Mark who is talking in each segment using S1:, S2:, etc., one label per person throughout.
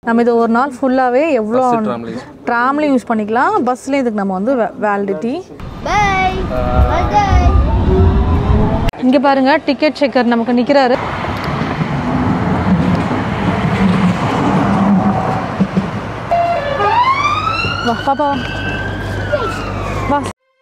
S1: நம்ம இது ஒரு நாள் ஃபுல்லாகவே எவ்வளோ
S2: tramல use
S1: ட்ராம்லேயும் யூஸ் பண்ணிக்கலாம் பஸ்லேயும் இதுக்கு நம்ம வந்து வேலிடிட்டி
S3: Bye. Bye, guys.
S1: இங்கே பாருங்க டிக்கெட் செக்கர் நமக்கு நிற்கிறாரு வா பாப்பா வா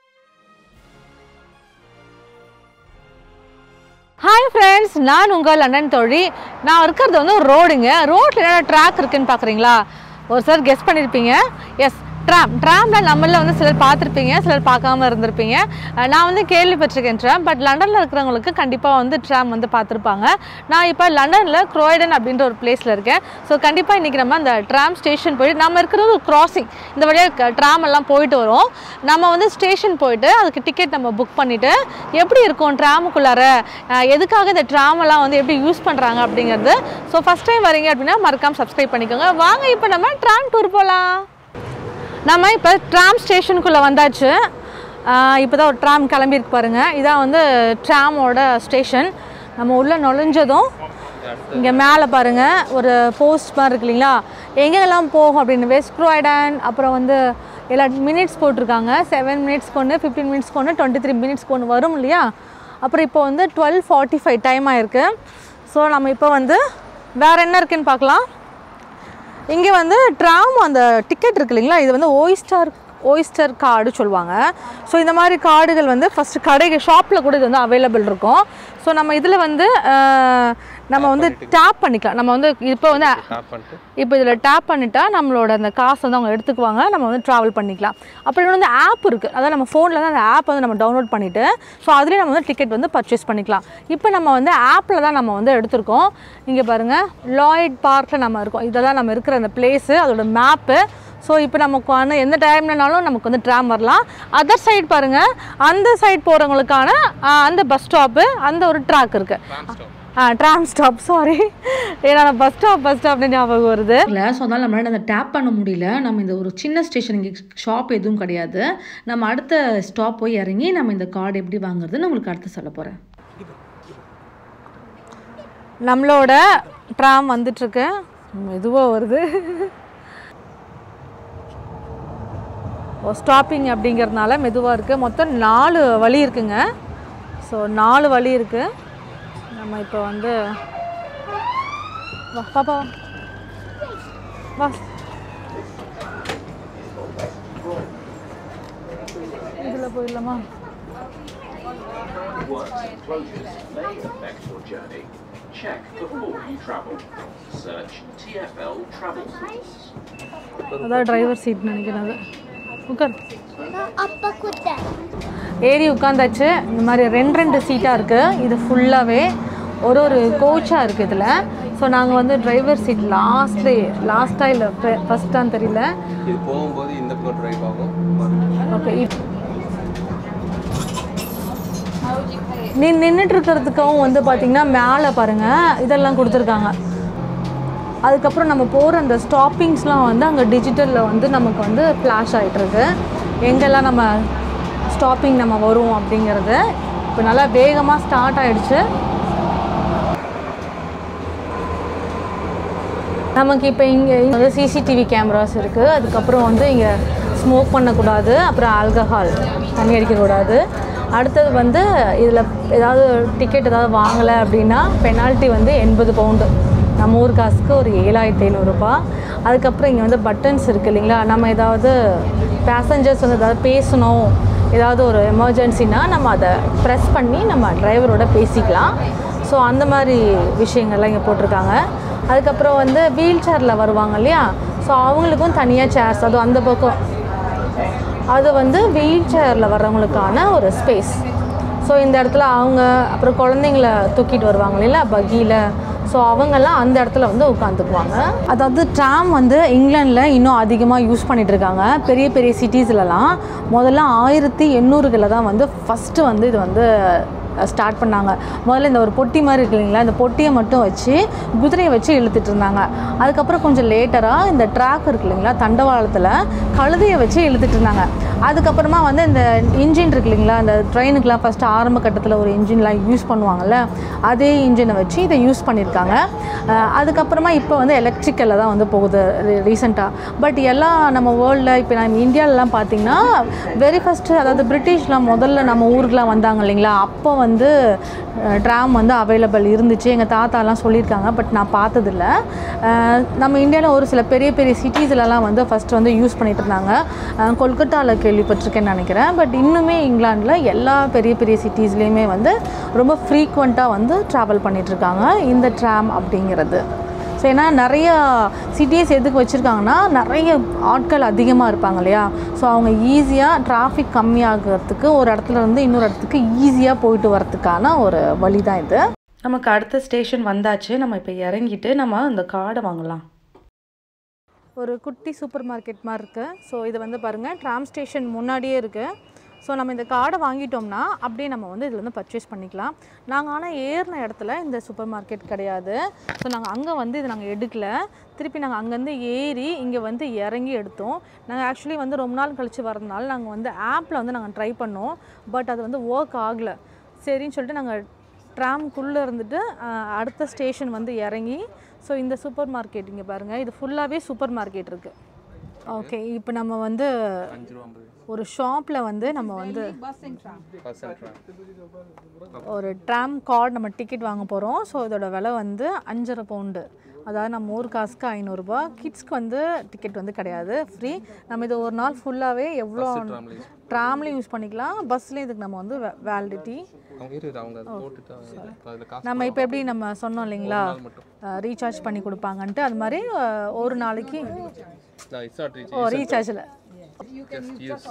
S1: ஹாய் ஃப்ரெண்ட்ஸ் நான் உங்கள் லண்டன் தோழி நான் இருக்கிறது வந்து ஒரு ரோடுங்க ரோட்டில் என்ன ட்ராக் இருக்குன்னு பார்க்குறீங்களா ஒரு சார் கெஸ் பண்ணியிருப்பீங்க எஸ் ட்ராம் ட்ராம்ல நம்மள வந்து சிலர் பார்த்துருப்பீங்க சிலர் பார்க்காம இருந்திருப்பீங்க அஹ் நான் வந்து கேள்விப்பட்டிருக்கேன் ட்ராம் பட் லண்டனில் இருக்கிறவங்களுக்கு கண்டிப்பாக வந்து ட்ராம் வந்து பார்த்துருப்பாங்க நான் இப்போ லண்டனில் க்ரோய்டன் அப்படின்ற ஒரு பிளேஸில் இருக்கேன் ஸோ கண்டிப்பாக இன்றைக்கி நம்ம அந்த ட்ராம் ஸ்டேஷன் போயிட்டு நம்ம இருக்கிறது ஒரு கிராசிங் இந்த வழியாக ட்ராம் எல்லாம் போயிட்டு வரும் நம்ம வந்து ஸ்டேஷன் போயிட்டு அதுக்கு டிக்கெட் நம்ம புக் பண்ணிவிட்டு எப்படி இருக்கும் ட்ராமுக்குள்ளார அஹ் எதுக்காக இந்த ட்ராம் எல்லாம் வந்து எப்படி யூஸ் பண்ணுறாங்க அப்படிங்கிறது ஸோ ஃபஸ்ட் டைம் வரீங்க அப்படின்னா மறக்காம சப்ஸ்கிரைப் பண்ணிக்கோங்க வாங்க இப்போ நம்ம ட்ராம் டூர் போகலாம் நம்ம இப்போ ட்ராம் ஸ்டேஷனுக்குள்ளே வந்தாச்சு இப்போ தான் ஒரு ட்ராம் கிளம்பியிருக்கு பாருங்க இதான் வந்து ட்ராமோட ஸ்டேஷன் நம்ம உள்ளே நுழைஞ்சதும் இங்கே மேலே பாருங்க ஒரு போஸ்ட் மாதிரி இருக்கு இல்லைங்களா எங்கெல்லாம் போகும் அப்படின்னு வெஸ்ட் க்ரோய்டன் அப்புறம் வந்து எல்லா மினிட்ஸ் போட்டிருக்காங்க செவன் மினிட்ஸ்க்கு ஒன்று ஃபிஃப்டீன் மினிட்ஸ்க்கு ஒன்று டுவெண்ட்டி த்ரீ மினிட்ஸ்க்கு ஒன்று வரும் இல்லையா அப்புறம் இப்போ வந்து டுவெல் ஃபார்ட்டி ஃபைவ் டைம் ஆயிருக்கு ஸோ நம்ம இப்போ வந்து வேறு என்ன இருக்குன்னு பார்க்கலாம் இங்கே வந்து ட்ராம் அந்த டிக்கெட் இருக்கு இல்லைங்களா இது வந்து ஓய்ஸ்டர் ஓய்ஸ்டர் கார்டு சொல்லுவாங்க ஸோ இந்த மாதிரி கார்டுகள் வந்து ஃபஸ்ட்டு கடைகள் ஷாப்பில் கூட இது வந்து அவைலபிள் இருக்கும் ஸோ நம்ம இதில் வந்து அஹ், நம்ம வந்து டேப் பண்ணிக்கலாம் நம்ம வந்து இப்போ வந்து
S2: டேப் பண்ணிட்டு
S1: இப்போ இதில் டேப் பண்ணிட்டா நம்மளோட அந்த காசு வந்து அவங்க எடுத்துக்குவாங்க நம்ம வந்து ட்ராவல் பண்ணிக்கலாம் அப்புறம் இன்னொன்று வந்து ஆப் இருக்குது அதாவது நம்ம ஃபோனில் தான் அந்த ஆப் வந்து நம்ம டவுன்லோட் பண்ணிவிட்டு ஸோ அதுலேயே நம்ம வந்து டிக்கெட் வந்து பர்ச்சேஸ் பண்ணிக்கலாம் இப்போ நம்ம வந்து ஆப்பில் தான் நம்ம வந்து எடுத்திருக்கோம் இங்கே பாருங்கள் லாய்ட் பார்க்கில் நம்ம இருக்கோம் இதெல்லாம் நம்ம இருக்கிற அந்த பிளேஸு அதோட மேப்பு ஸோ இப்போ நமக்கு வந்து எந்த டைம்லனாலும் நமக்கு வந்து ட்ராம் வரலாம் அதர் சைடு பாருங்கள் அந்த சைடு போகிறவங்களுக்கான அந்த பஸ் ஸ்டாப்பு அந்த ஒரு ட்ராக் இருக்குது ஆ ட்ராம் ஸ்டாப் சாரி ஏன்னா பஸ் ஸ்டாப் பஸ் ஸ்டாப்னு ஞாபகம் வருது இல்லை ஸோ அதனால் நம்மளால அந்த டேப் பண்ண முடியல நம்ம இந்த ஒரு சின்ன ஸ்டேஷன் இங்கே ஷாப் எதுவும் கிடையாது நம்ம அடுத்த ஸ்டாப் போய் இறங்கி நம்ம இந்த கார்டு எப்படி வாங்குறதுன்னு உங்களுக்கு அடுத்து சொல்ல போகிறேன் நம்மளோட ட்ராம் வந்துட்டுருக்கு மெதுவாக வருது ஸ்டாப்பிங் அப்படிங்கிறதுனால மெதுவாக இருக்குது மொத்தம் நாலு வழி இருக்குங்க ஸோ நாலு வழி இருக்குது நம்ம இப்போ வந்து வா பாப்பா வா இதில் போயிடலாமா
S4: closures may affect your journey. Check before you travel. Search TFL travel source.
S1: அதான் டிரைவர் சீட் நினைக்கிறேன் அது உட்கார்
S3: Appa kutta.
S1: ஏறி உட்காந்தாச்சு இந்த மாதிரி ரெண்டு ரெண்டு சீட்டாக இருக்குது இது ஃபுல்லாகவே ஒரு ஒரு கோச்சாக இருக்குது இதில் ஸோ நாங்கள் வந்து டிரைவர் சீட் லாஸ்ட்லே லாஸ்ட்டாக இல்லை ஃபஸ்ட்டான்னு தெரியல
S2: இது போகும்போது இந்த பக்கம் ட்ரைவ் ஆகும்
S1: ஓகே நீ நின்றுட்டு இருக்கிறதுக்கும் வந்து பார்த்தீங்கன்னா மேலே பாருங்கள் இதெல்லாம் கொடுத்துருக்காங்க அதுக்கப்புறம் நம்ம போகிற அந்த ஸ்டாப்பிங்ஸ்லாம் வந்து அங்கே டிஜிட்டலில் வந்து நமக்கு வந்து ஃப்ளாஷ் ஆகிட்டுருக்கு எங்கெல்லாம் நம்ம ஸ்டாப்பிங் நம்ம வரும் அப்படிங்கிறது இப்போ நல்லா வேகமாக ஸ்டார்ட் ஆயிடுச்சு நமக்கு இப்போ இங்கே வந்து சிசிடிவி கேமராஸ் இருக்குது அதுக்கப்புறம் வந்து இங்கே ஸ்மோக் பண்ணக்கூடாது அப்புறம் ஆல்கஹால் தண்ணி அடிக்கக்கூடாது அடுத்தது வந்து இதில் ஏதாவது டிக்கெட் ஏதாவது வாங்கலை அப்படின்னா பெனால்ட்டி வந்து எண்பது பவுண்டு நம்ம ஊர் காசுக்கு ஒரு ஏழாயிரத்தி ஐநூறுரூபா அதுக்கப்புறம் இங்கே வந்து பட்டன்ஸ் இருக்குது இல்லைங்களா நம்ம ஏதாவது பேசஞ்சர்ஸ் வந்து ஏதாவது பேசணும் ஏதாவது ஒரு எமர்ஜென்சினா நம்ம அதை ப்ரெஸ் பண்ணி நம்ம டிரைவரோட பேசிக்கலாம் ஸோ அந்த மாதிரி விஷயங்கள்லாம் இங்கே போட்டிருக்காங்க அதுக்கப்புறம் வந்து வீல் சேரில் வருவாங்க இல்லையா ஸோ அவங்களுக்கும் தனியாக சேர்ஸ் அதுவும் அந்த பக்கம் அது வந்து வீல் சேரில் வர்றவங்களுக்கான ஒரு ஸ்பேஸ் ஸோ இந்த இடத்துல அவங்க அப்புறம் குழந்தைங்கள தூக்கிட்டு வருவாங்க இல்லையா பக்கியில் ஸோ அவங்கெல்லாம் அந்த இடத்துல வந்து உட்காந்துக்குவாங்க அதாவது ட்ராம் வந்து இங்கிலாண்டில் இன்னும் அதிகமாக யூஸ் பண்ணிட்டு இருக்காங்க பெரிய பெரிய சிட்டிஸ்லலாம் முதல்ல ஆயிரத்தி எண்ணூறுகளில் தான் வந்து ஃபஸ்ட்டு வந்து இது வந்து ஸ்டார்ட் பண்ணாங்க முதல்ல இந்த ஒரு பொட்டி மாதிரி இருக்கு இல்லைங்களா இந்த பொட்டியை மட்டும் வச்சு குதிரையை வச்சு இழுத்துட்டு இருந்தாங்க அதுக்கப்புறம் கொஞ்சம் லேட்டராக இந்த ட்ராக் இருக்கு இல்லைங்களா தண்டவாளத்தில் கழுதையை வச்சு இழுத்துட்டு இருந்தாங்க அதுக்கப்புறமா வந்து இந்த இன்ஜின் இருக்கு இல்லைங்களா அந்த ட்ரெயினுக்குலாம் ஃபஸ்ட்டு ஆரம்ப கட்டத்தில் ஒரு இன்ஜின்லாம் யூஸ் பண்ணுவாங்கல்ல அதே இன்ஜினை வச்சு இதை யூஸ் பண்ணியிருக்காங்க அஹ் அதுக்கப்புறமா இப்போ வந்து எலக்ட்ரிக்கலில் தான் வந்து போகுது ரீசெண்டாக பட் எல்லாம் நம்ம வேர்ல்டில் இப்போ நம்ம இந்தியாவிலலாம் பார்த்தீங்கன்னா வெரி ஃபஸ்ட்டு அதாவது பிரிட்டிஷ்லாம் முதல்ல நம்ம ஊருக்குலாம் வந்தாங்க இல்லைங்களா அப்போ வந்து ட்ராம் வந்து அவைலபிள் இருந்துச்சு எங்கள் தாத்தாலாம் சொல்லியிருக்காங்க பட் நான் பார்த்ததில்ல அஹ் நம்ம இந்தியாவில் ஒரு சில பெரிய பெரிய சிட்டிஸ்லலாம் வந்து ஃபஸ்ட்டு வந்து யூஸ் பண்ணிட்டு இருந்தாங்க அஹ் கொல்கட்டாவில் கேள்விப்பட்டிருக்கேன்னு நினைக்கிறேன் பட் இன்னுமே இங்கிலாண்டில் எல்லா பெரிய பெரிய சிட்டிஸ்லேயுமே வந்து ரொம்ப ஃப்ரீக்வெண்ட்டாக வந்து ட்ராவல் பண்ணிகிட்ருக்காங்க இந்த ட்ராம் அப்படிங்கிறது ஸோ ஏன்னா நிறைய சிட்டிஸ் எதுக்கு வச்சுருக்காங்கன்னா நிறைய ஆட்கள் அதிகமாக இருப்பாங்க இல்லையா ஸோ அவங்க ஈஸியாக டிராஃபிக் கம்மியாகிறதுக்கு ஒரு இடத்துல இருந்து இன்னொரு இடத்துக்கு ஈஸியாக போயிட்டு வரதுக்கான ஒரு வழி தான் இது
S5: நமக்கு அடுத்த ஸ்டேஷன் வந்தாச்சு நம்ம இப்போ இறங்கிட்டு நம்ம அந்த கார்டை வாங்கலாம்
S1: ஒரு குட்டி சூப்பர் மார்க்கெட் மாதிரி இருக்குது ஸோ இது வந்து பாருங்கள் ட்ராம் ஸ்டேஷன் முன்னாடியே இருக்குது ஸோ நம்ம இந்த கார்டை வாங்கிட்டோம்னா அப்படியே நம்ம வந்து இதில் வந்து பர்ச்சேஸ் பண்ணிக்கலாம் நாங்கள் ஆனால் ஏறின இடத்துல இந்த சூப்பர் மார்க்கெட் கிடையாது ஸோ நாங்கள் அங்கே வந்து இது நாங்கள் எடுக்கல திருப்பி நாங்கள் அங்கேருந்து ஏறி இங்கே வந்து இறங்கி எடுத்தோம் நாங்கள் ஆக்சுவலி வந்து ரொம்ப நாள் கழித்து வரதுனால நாங்கள் வந்து ஆப்பில் வந்து நாங்கள் ட்ரை பண்ணோம் பட் அது வந்து ஒர்க் ஆகலை சரின்னு சொல்லிட்டு நாங்கள் ட்ராம்குள்ளே இருந்துட்டு அஹ், அடுத்த ஸ்டேஷன் வந்து இறங்கி ஸோ இந்த சூப்பர் மார்க்கெட் இங்கே பாருங்கள் இது ஃபுல்லாகவே சூப்பர் மார்க்கெட் இருக்குது ஓகே இப்போ நம்ம வந்து
S2: அஞ்சு ரூபா ஐம்பது
S1: ஒரு ஷாப்பில் வந்து நம்ம வந்து
S2: பர்சன்ட்
S1: ஒரு ட்ராம் கார்டு நம்ம டிக்கெட் வாங்க போகிறோம் ஸோ இதோட விலை வந்து அஞ்சரை பவுண்டு அதாவது நம்ம ஊர் காசுக்கு ஐநூறுரூபா கிட்ஸ்க்கு வந்து டிக்கெட் வந்து கிடையாது ஃப்ரீ நம்ம இது ஒரு நாள் ஃபுல்லாகவே எவ்வளோ ட்ராம்லேயும் யூஸ் பண்ணிக்கலாம் பஸ்லேயும் இதுக்கு நம்ம வந்து வேலிடிட்டி
S2: அவங்க இருக்குது அவங்க அதை போட்டுட்டு அதில் காசு
S1: நம்ம இப்போ எப்படி நம்ம சொன்னோம் இல்லைங்களா ரீசார்ஜ் பண்ணி கொடுப்பாங்கன்ட்டு அது மாதிரி அஹ், ஒரு நாளைக்கு
S2: நான் இட்ஸ் நாட் ரீச்
S1: ஓ ரீசார்ஜில்
S2: ஜஸ்ட் யூஸ்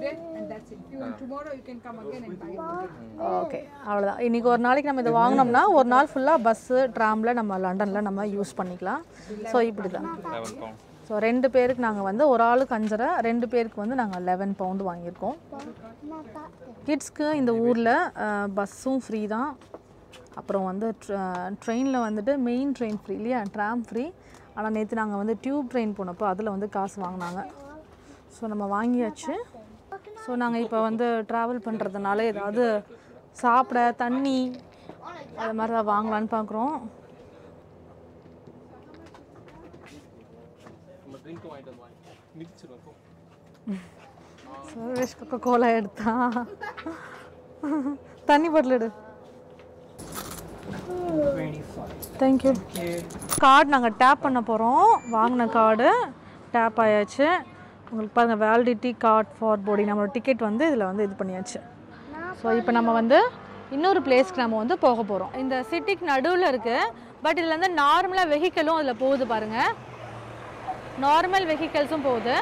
S1: ஓகே அவ்வளோதான் இன்றைக்கி ஒரு நாளைக்கு நம்ம இதை வாங்கினோம்னா ஒரு நாள் ஃபுல்லாக பஸ்ஸு ட்ராமில் நம்ம லண்டனில் நம்ம யூஸ் பண்ணிக்கலாம் ஸோ இப்படி தான்
S2: லெவன் பவுண்ட்
S1: ஸோ ரெண்டு பேருக்கு நாங்கள் வந்து ஒரு ஆளுக்கு அஞ்சரை ரெண்டு பேருக்கு வந்து நாங்கள் லெவன் பவுண்டு வாங்கியிருக்கோம் கிட்ஸ்க்கு இந்த ஊரில் பஸ்ஸும் ஃப்ரீ தான் அப்புறம் வந்து ட்ரெயினில் வந்துட்டு மெயின் ட்ரெயின் ஃப்ரீ இல்லையா ட்ராம் ஃப்ரீ ஆனால் நேற்று நாங்கள் வந்து டியூப் ட்ரெயின் போனப்போ அதில் வந்து காசு வாங்கினாங்க ஸோ நம்ம வாங்கியாச்சு ஸோ நாங்கள் இப்போ வந்து ட்ராவல் பண்ணுறதுனால ஏதாவது சாப்பிட தண்ணி அது மாதிரி தான் வாங்கலான்னு பார்க்குறோம்
S2: நம்ம ட்ரிங்க் வாங்கிட்டு வந்து வாங்கி மிதிச்சிருவோம் போ.
S1: சுரேஷ் கொக்கோ கோலா எடுத்தா தண்ணி பாட்டில் எடு தேங்க்யூ கார்டு நாங்கள் டேப் பண்ண போகிறோம் வாங்கின கார்டு டேப் ஆயாச்சு உங்களுக்கு பாருங்கள் வேலிடிட்டி கார்டு ஃபார் போர்டிங் நம்மளோட டிக்கெட் வந்து இதில் வந்து இது பண்ணியாச்சு ஸோ இப்போ நம்ம வந்து இன்னொரு பிளேஸ்க்கு நம்ம வந்து போக போகிறோம் இந்த சிட்டிக்கு நடுவில் இருக்குது பட் இதில் வந்து நார்மலாக வெஹிக்கிளும் அதில் போகுது பாருங்கள் நார்மல் வெஹிக்கல்ஸும் போகுது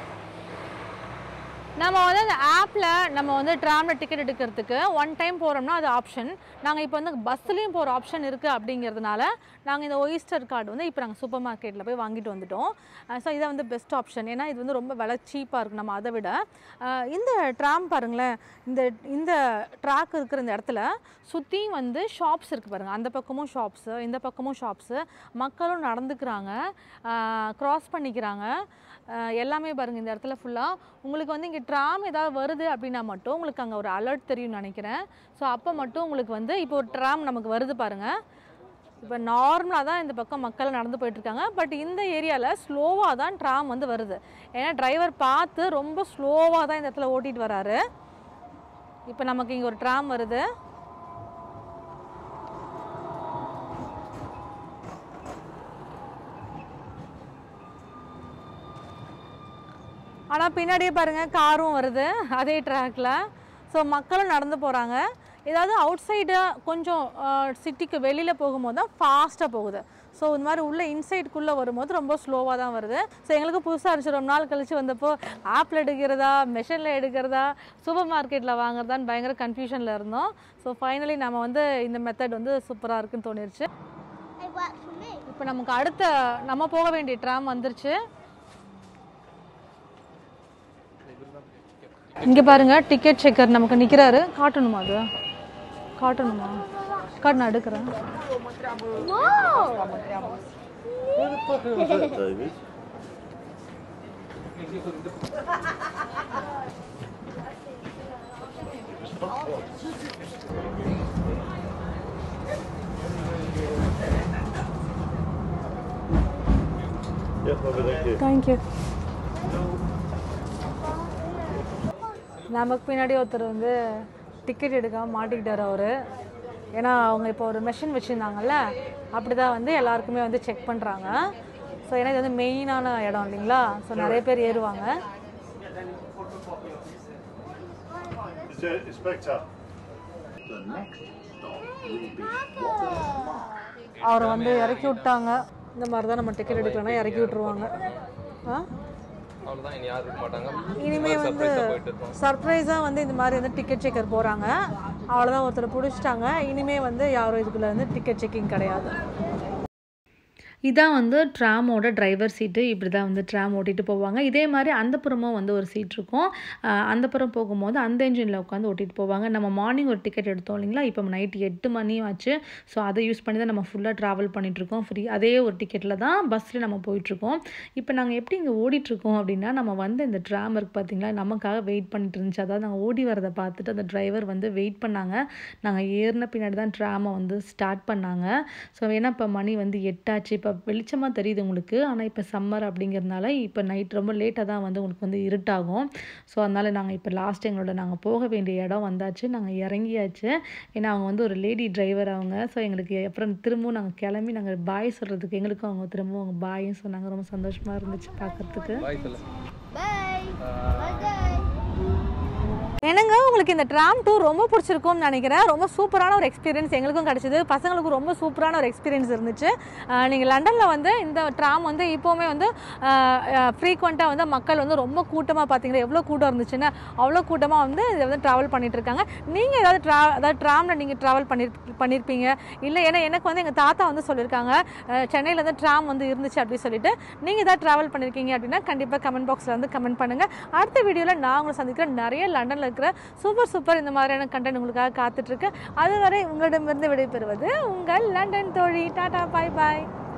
S1: நம்ம வந்து அந்த ஆப்பில் நம்ம வந்து ட்ராமில் டிக்கெட் எடுக்கிறதுக்கு ஒன் டைம் போகிறோம்னா அது ஆப்ஷன் நாங்கள் இப்போ வந்து பஸ்ஸுலேயும் போகிற ஆப்ஷன் இருக்குது அப்படிங்கிறதுனால நாங்கள் இந்த ஒயிஸ்டர் கார்டு வந்து இப்போ நாங்கள் சூப்பர் மார்க்கெட்டில் போய் வாங்கிட்டு வந்துட்டோம் ஸோ இதை வந்து பெஸ்ட் ஆப்ஷன் ஏன்னா இது வந்து ரொம்ப விலை சீப்பாக இருக்கும் நம்ம அதை விட அஹ் இந்த ட்ராம் பாருங்களேன் இந்த இந்த ட்ராக் இருக்கிற இந்த இடத்துல சுற்றியும் வந்து ஷாப்ஸ் இருக்குது பாருங்கள் அந்த பக்கமும் ஷாப்ஸு இந்த பக்கமும் ஷாப்ஸு மக்களும் நடந்துக்கிறாங்க க்ராஸ் பண்ணிக்கிறாங்க அஹ் எல்லாமே பாருங்கள் இந்த இடத்துல ஃபுல்லாக உங்களுக்கு வந்து இங்கே ட்ராம் ஏதாவது வருது அப்படின்னா மட்டும் உங்களுக்கு அங்கே ஒரு அலர்ட் தெரியும்னு நினைக்கிறேன் ஸோ அப்போ மட்டும் உங்களுக்கு வந்து இப்போ ஒரு ட்ராம் நமக்கு வருது பாருங்கள் இப்போ நார்மலாக தான் இந்த பக்கம் மக்கள் நடந்து போயிட்டுருக்காங்க பட் இந்த ஏரியாவில் ஸ்லோவாக தான் ட்ராம் வந்து வருது ஏன்னா டிரைவர் பார்த்து ரொம்ப ஸ்லோவாக தான் இந்த இடத்துல ஓட்டிகிட்டு வராரு இப்போ நமக்கு இங்கே ஒரு ட்ராம் வருது ஆனால் பின்னாடியே பாருங்கள் காரும் வருது அதே ட்ராக்கில் ஸோ மக்களும் நடந்து போகிறாங்க ஏதாவது அவுட் சைடு கொஞ்சம் சிட்டிக்கு வெளியில் போகும்போது தான் ஃபாஸ்ட்டாக போகுது ஸோ இந்த மாதிரி உள்ள இன்சைட்குள்ளே வரும்போது ரொம்ப ஸ்லோவாக தான் வருது ஸோ எங்களுக்கு புதுசாக இருந்துச்சு ரொம்ப நாள் கழிச்சு வந்தப்போ ஆப்பில் எடுக்கிறதா மெஷினில் எடுக்கிறதா சூப்பர் மார்க்கெட்டில் வாங்குறதான்னு பயங்கர கன்ஃபியூஷனில் இருந்தோம் ஸோ ஃபைனலி நம்ம வந்து இந்த மெத்தட் வந்து சூப்பராக இருக்குன்னு தோணிருச்சு
S3: It worked for me.
S1: இப்போ நமக்கு அடுத்த நம்ம போக வேண்டிய ட்ராம் வந்துருச்சு இங்கே பாருங்க டிக்கெட் செக்கர் நமக்கு நிற்கிறாரு காட்டணுமா அது காட்டணுமா காட்டு நான் எடுக்கிறேன் தேங்க்யூ நமக்கு பின்னாடி ஒருத்தர் வந்து டிக்கெட் எடுக்காமல் மாட்டிக்கிட்டார் அவர் ஏன்னா அவங்க இப்போ ஒரு மெஷின் வச்சுருந்தாங்கல்ல அப்படி தான் வந்து எல்லாருக்குமே வந்து செக் பண்ணுறாங்க ஸோ ஏன்னா இது வந்து மெயினான இடம் இல்லைங்களா ஸோ நிறைய பேர் ஏறுவாங்க
S6: Inspector.
S1: அவரை வந்து இறக்கி விட்டாங்க இந்த மாதிரி தான் நம்ம டிக்கெட் எடுக்கலன்னா இறக்கி விட்ருவாங்க ஆ
S2: அவ்வளோதான் இனி யாரும் இருக்க மாட்டாங்க
S1: இனிமே வந்து
S2: சர்ப்ரைஸாக போயிட்டு இருக்கோம்
S1: சர்ப்ரைஸாக வந்து இந்த மாதிரி வந்து டிக்கெட் செக்கர் போகிறாங்க அவ்வளோதான் ஒருத்தர் பிடிச்சிட்டாங்க இனிமே வந்து யாரும் இதுக்குள்ள வந்து டிக்கெட் செக்கிங் கிடையாது
S5: இதான் வந்து ட்ராமோட டிரைவர் சீட்டு இப்படி தான் வந்து ட்ராம் ஓட்டிகிட்டு போவாங்க இதே மாதிரி அந்த புறமும் வந்து ஒரு சீட் இருக்கும் அஹ் அந்த புறம் போகும்போது அந்த இன்ஜினில் உட்காந்து ஓட்டிகிட்டு போவாங்க நம்ம மார்னிங் ஒரு டிக்கெட் எடுத்தோம் இல்லைங்களா இப்போ நைட் எட்டு மணி ஆச்சு ஸோ அதை யூஸ் பண்ணி தான் நம்ம ஃபுல்லாக ட்ராவல் பண்ணிகிட்ருக்கோம் ஃப்ரீ அதே ஒரு டிக்கெட்டில் தான் பஸ்ஸில் நம்ம போயிட்டுருக்கோம் இப்போ நாங்கள் எப்படி இங்கே ஓடிட்டுருக்கோம் அப்படின்னா நம்ம வந்து இந்த ட்ராம் இருக்குது பார்த்தீங்களா நமக்காக வெயிட் பண்ணிட்டு இருந்துச்சு அதாவது நாங்கள் ஓடி வரதை பார்த்துட்டு அந்த டிரைவர் வந்து வெயிட் பண்ணாங்க நாங்கள் ஏறின பின்னாடி தான் ட்ராமை வந்து ஸ்டார்ட் பண்ணாங்க ஸோ ஏன்னா இப்போ மணி வந்து எட்டாச்சு இப்போ வெளிச்சமாக தெரியுது உங்களுக்கு ஆனால் இப்போ சம்மர் அப்படிங்கிறதுனால இப்போ நைட் ரொம்ப லேட்டாக தான் வந்து உங்களுக்கு வந்து இருட்டாகும் ஸோ அதனால் நாங்கள் இப்போ லாஸ்ட் எங்களோட நாங்கள் போக வேண்டிய இடம் வந்தாச்சு நாங்கள் இறங்கியாச்சு ஏன்னா அவங்க வந்து ஒரு லேடி டிரைவர் அவங்க ஸோ எங்களுக்கு அப்புறம் திரும்பவும் நாங்கள் கிளம்பி நாங்கள் பாய் சொல்கிறதுக்கு எங்களுக்கும் அவங்க திரும்பவும் அவங்க பாயும் சொன்னாங்க ரொம்ப சந்தோஷமாக இருந்துச்சு பார்க்கறதுக்கு
S2: பாய் சொல்லு
S3: Bye. Bye.
S1: என்னங்க உங்களுக்கு இந்த ட்ராம் டூர் ரொம்ப பிடிச்சிருக்கும்னு நினைக்கிறேன் ரொம்ப சூப்பரான ஒரு எக்ஸ்பீரியன்ஸ் எங்களுக்கும் கிடைச்சது பசங்களுக்கும் ரொம்ப சூப்பரான ஒரு எக்ஸ்பீரியன்ஸ் இருந்துச்சு நீங்கள் லண்டனில் வந்து இந்த ட்ராம் வந்து இப்போவுமே வந்து ஃப்ரீக்வெண்ட்டாக வந்து மக்கள் வந்து ரொம்ப கூட்டமாக பார்த்தீங்கன்னா எவ்வளோ கூட்டம் இருந்துச்சுன்னா அவ்வளோ கூட்டமாக வந்து இதை வந்து ட்ராவல் பண்ணிட்டு இருக்காங்க நீங்கள் ஏதாவது ட்ரா அதாவது ட்ராமில் நீங்கள் ட்ராவல் பண்ணி பண்ணியிருப்பீங்க இல்லை ஏன்னா எனக்கு வந்து எங்கள் தாத்தா வந்து சொல்லியிருக்காங்க சென்னையில் வந்து ட்ராம் வந்து இருந்துச்சு அப்படின்னு சொல்லிட்டு நீங்கள் ஏதாவது ட்ராவல் பண்ணியிருக்கீங்க அப்படின்னா கண்டிப்பாக கமெண்ட் பாக்ஸில் வந்து கமெண்ட் பண்ணுங்கள் அடுத்த வீடியோவில் நான் உங்களை சந்திக்கிறேன் நிறைய லண்டனில் இருக்கிற சூப்பர் சூப்பர் இந்த மாதிரியான கண்டென்ட் உங்களுக்காக காத்துட்ருக்கு அதுவரை உங்களிடமிருந்து விடைபெறுவது உங்கள் லண்டன் தோழி டாடா பாய் பாய்